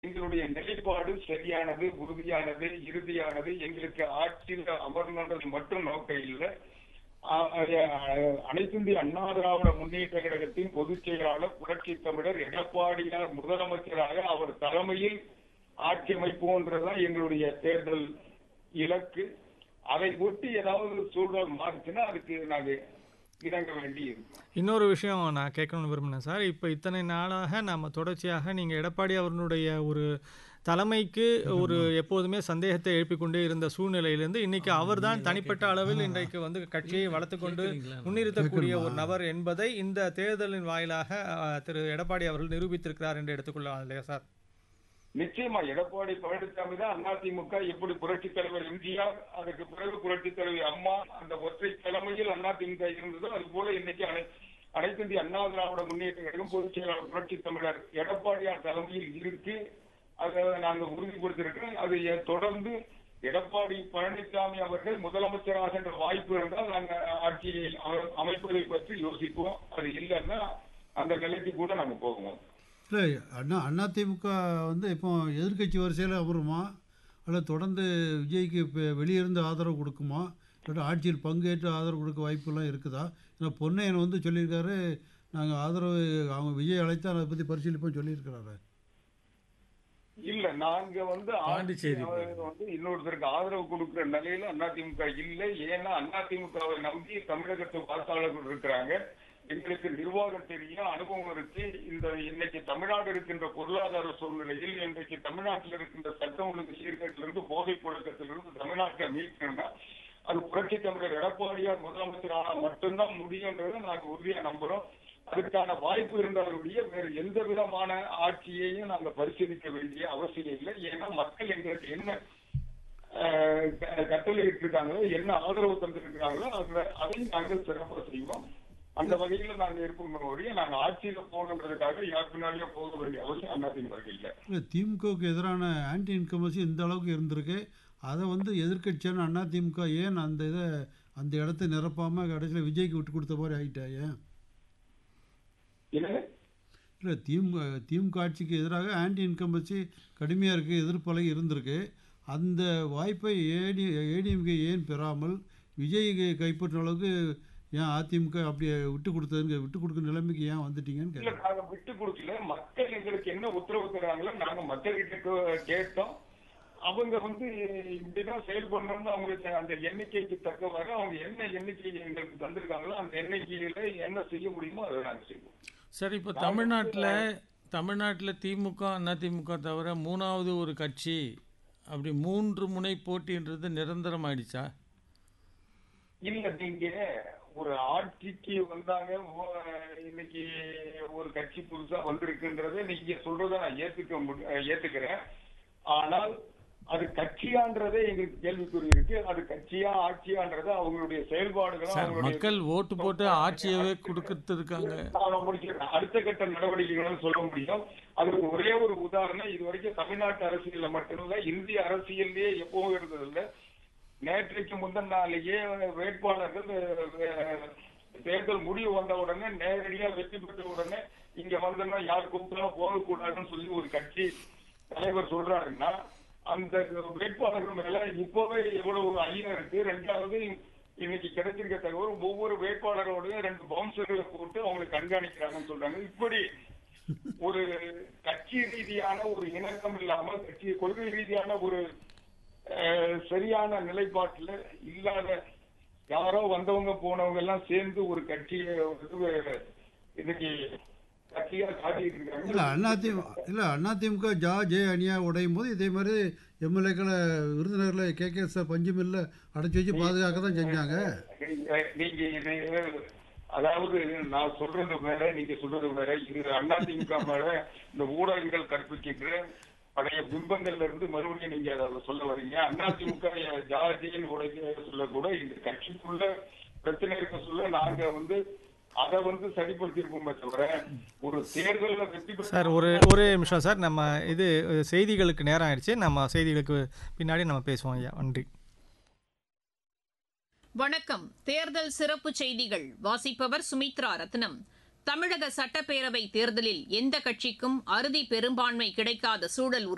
எங்களுடைய நிலைப்பாடு சரியானது உறுதியானது இறுதியானது எங்களுக்கு ஆட்சியில் அமர்ந்தது மட்டும் நோக்கம் இல்லை ஆ- அ- அனைத்திந்திய அண்ணா திராவிட முன்னேற்ற கழகத்தின் பொதுச் செயலாளர் புரட்சி தமிழர் எடப்பாடியார் முதலமைச்சராக அவர் தலைமையில் ஆட்சி அமைப்போன்றதுதான் எங்களுடைய தேர்தல் இலக்கு அதை ஒட்டி ஏதாவது சூழல் மாறுச்சுன்னா அதுக்கு நாங்க இறங்க வேண்டி இருக்கும் இன்னொரு விஷயம் நான் கேட்கணும்னு விரும்பினேன் சார் இப்போ இத்தனை நாளாக நம்ம தொடர்ச்சியாக நீங்கள் எடப்பாடி அவர்களுடைய ஒரு தலைமைக்கு ஒரு எப்போதுமே சந்தேகத்தை எழுப்பிக் கொண்டே இருந்த சூழ்நிலையிலிருந்து இன்னைக்கு அவர்தான் தனிப்பட்ட அளவில் இன்றைக்கு வந்து கட்சியை வளர்த்து கொண்டு முன்னிறுத்தக்கூடிய ஒரு நபர் என்பதை இந்த தேர்தலின் வாயிலாக அஹ், திரு எடப்பாடி அவர்கள் நிரூபித்திருக்கிறார் என்று எடுத்துக்கொள்ளலாம் இல்லையா சார் நிச்சயமா எடப்பாடி பழனிசாமி தான் அதிமுக எப்படி புரட்சி தலைவர் எம்ஜிஆர் அதுக்கு பிறகு புரட்சி தலைவர் அம்மா அந்த ஒற்றை தலைமையில் அதிமுக இருந்ததோ அது போல இன்னைக்கு அனை அனைத்து இந்திய அண்ணா திராவிட முன்னேற்ற கழகம் பொதுச் செயலாளர் புரட்சி தமிழர் எடப்பாடியார் தலைமையில் இருக்கு அதை நாங்க உறுதிப்படுத்திருக்கிறோம் அது எ- தொடர்ந்து எடப்பாடி பழனிசாமி அவர்கள் முதலமைச்சராகின்ற வாய்ப்பு இருந்தால் நாங்க ஆட்சியை அம- அமைப்பதை பற்றி யோசிப்போம் அது இல்லைன்னா அந்த நிலைக்கு கூட நாங்க போவோம் இல்லை அண்ணா அதிமுக வந்து இப்போ எதிர்க்கட்சி வரிசையில் அமருமா அல்லது தொடர்ந்து விஜய்க்கு இப்போ வெளியிருந்து ஆதரவு கொடுக்குமா இல்லாட்டி ஆட்சியில் பங்கேற்று ஆதரவு கொடுக்க வாய்ப்புலாம் இருக்குதா ஏன்னா பொன்னையன் வந்து சொல்லியிருக்காரு நாங்கள் ஆதரவு அவங்க விஜய் அழைத்தா அதை பற்றி பரிசீலிப்போம் சொல்லியிருக்கிறாரு இல்ல நாங்க வந்து பாண்டிச்சேரி ஆட்சி வந்து இன்னொருத்தருக்கு ஆதரவு கொடுக்கிற நிலையில அதிமுக இல்லை ஏன்னா அதிமுகவை நம்பி தமிழகத்து வாக்காளர்கள் இருக்கிறாங்க எங்களுக்கு நிர்வாகம் தெரியும் அனுபவம் இருக்கு இந்த இன்னைக்கு தமிழ்நாடு இருக்கின்ற பொருளாதார சூழ்நிலையில் இன்றைக்கு தமிழ்நாட்டில் இருக்கின்ற சட்டம் ஒழுங்கு சீர்கேட்டிலிருந்து போதை புழக்கத்திலிருந்து தமிழ்நாட்டை மீட்கணும்னா அது புரட்சி தமிழர் எடப்பாடியார் முதலமைச்சர் ஆனா மட்டும்தான் முடியுன்றதை நாங்க உறுதியா நம்புறோம் அதுக்கான வாய்ப்பு இருந்தாலுடைய வேறு எந்த விதமான ஆட்சியையும் நாங்க பரிசீலிக்க வேண்டிய அவசியம் இல்லை ஏன்னா மக்கள் எங்களுக்கு என்ன அஹ், க- கட்டளையிட்டு இருக்காங்களோ என்ன ஆதரவு தந்திருக்கிறாங்களோ அதுல அதையும் நாங்கள் சிறப்பாக செய்வோம் அந்த வகையில நாங்க இருப்போம் ஒழிய நாங்க ஆட்சியில போகணுன்றதுக்காக யார் பின்னாலேயும் போக வேண்டிய அவசியம் அதிமுக இல்லை இல்லை திமுகவுக்கு எதிரான ஆன்டி இன்கமசி இந்த அளவுக்கு இருந்திருக்கு அதை வந்து எதிர்க்கட்சியான அதிமுக ஏன் அந்த இதை அந்த இடத்த நிரப்பாமல் கடைசியில் விஜய்க்கு விட்டு கொடுத்த மாதிரி ஆகிட்டா ஏன் என்ன இல்லை திமுக திமுக ஆட்சிக்கு எதிராக ஆன்டி இன்கம்பன்சி கடுமையாக இருக்குது எதிர்ப்பலை இருந்திருக்கு அந்த வாய்ப்பை ஏடி ஏடிஎம்கே ஏன் பெறாமல் விஜய் கைப்பற்ற அளவுக்கு ஏன் அதிமுக அப்படியே விட்டு கொடுத்ததுங்க விட்டு கொடுக்குற நிலைமைக்கு ஏன் வந்துட்டீங்கன்னு இல்ல கேட்குறேன் நாங்க விட்டு கொடுக்கல மக்கள் எங்களுக்கு என்ன உத்தரவு தராங்களோ நாங்க மக்கள்கிட்ட கே- கேட்டோம் அவங்க வந்து இப்படிதான் செயல்படணும்னு அவங்களுக்கு அந்த எண்ணிக்கைக்கு தக்கவாறு அவங்க என்ன எண்ணிக்கை எங்களுக்கு தந்திருக்காங்களோ அந்த எண்ணிக்கையில என்ன செய்ய முடியுமோ அதை நாங்க செய்வோம் சரி இப்போ தமிழ்நாட்டில் தமிழ்நாட்டில் திமுக அதிமுக தவிர மூணாவது ஒரு கட்சி அப்படி மூன்று முனை போட்டின்றது நிரந்தரமாயிடுச்சா இல்ல நீங்க ஒரு ஆட்சிக்கு வந்தாங்க ஓ- இன்னைக்கு ஒரு கட்சி புதுசா வந்திருக்குன்றதை நீங்க சொல்றதை நான் ஏத்துக்க முடி- ஏத்துக்கிறேன் ஆனால் அது கட்சியான்றதே எங்களுக்கு கேள்விக்குறி இருக்கு அது கட்சியா ஆட்சியான்றதை அவங்களுடைய செயல்பாடுகளும் சார் அவங்களுடைய மக்கள் ஓட்டு போட்டு ஆட்சியவே கொடுத்துருக்காங்க நான் முடிக்கிறேன். அடுத்த கட்ட நடவடிக்கைகளும் சொல்ல முடியும் அதுக்கு ஒரே ஒரு உதாரணம் இது வரைக்கும் தமிழ்நாட்டு அரசியல்ல மட்டுமில்ல இந்திய அரசியல்லையே எப்பவும் இருந்ததில்ல நேற்றைக்கு முந்தின நாளையே வேட்பாளர்கள் அஹ், தேர்தல் முடிவு வந்த உடனே நேரடியா வெற்றி பெற்ற உடனே இங்க வந்தோம்னா யார் கூப்பிட்டாலும் போகக்கூடாதுன்னு சொல்லி ஒரு கட்சி தலைவர் சொல்றாருன்னா அந்த வேட்பாளர்கள் மேல இப்பவே எவ்வளவு ஐயம் இருக்கு ரெண்டாவது இன்னைக்கு கிடைச்சிருக்க தகவல் ஒவ்வொரு வேட்பாளரோடையும் ரெண்டு பவுன்சர்களை போட்டு அவங்களை கண்காணிக்கிறாங்கன்னு சொல்றாங்க இப்படி ஒரு கட்சி ரீதியான ஒரு இணக்கம் இல்லாம கட்சி கொள்கை ரீதியான ஒரு அஹ், சரியான நிலைப்பாட்டுல இல்லாத யாரோ வந்தவங்க போனவங்க எல்லாம் சேர்ந்து ஒரு கட்சியை வந்து இன்னைக்கு கட்சியா காட்டிட்டு இல்லை இருக்காங்க அதிமுக இல்லை அதிமுக ஜா ஜே அணியா உடையும் போது இதே மாதிரி எம்எல்ஏக்களை விருதுநகரில் கே கே சார் பஞ்சுமில்ல அடைச்சி வச்சு பாதுகாக்க தான் செஞ்சாங்க நீங்க நீங்க இது அதாவது நான் சொல்றது வேற நீங்க சொல்றது வேற இது அதிமுக மேல இந்த ஊடகங்கள் கற்பிக்கின்ற பழைய பிம்பங்கள்ல இருந்து மறுபடியும் நீங்க அதை சொல்ல வர்றீங்க அதிமுக ஜாதியின் உடைய சொல்ல கூட இந்த கட்சிக்குள்ள பிரச்சனை இருக்க சொல்ல நாங்க வந்து அதை வந்து சரிப்படுத்திருக்கோமே தவிர ஒரு தேர்தலில் வெற்றி பெற்ற சார் ஒரு ஒரே நிமிஷம் சார் நம்ம இது அஹ், செய்திகளுக்கு நேரம் ஆயிடுச்சு நம்ம செய்திகளுக்கு பின்னாடி நம்ம பேசுவோம் ஐயா நன்றி வணக்கம் தேர்தல் சிறப்பு செய்திகள் வாசிப்பவர் சுமித்ரா ரத்னம் தமிழக சட்டப்பேரவை தேர்தலில் எந்த கட்சிக்கும் அறுதி பெரும்பான்மை கிடைக்காத சூழல்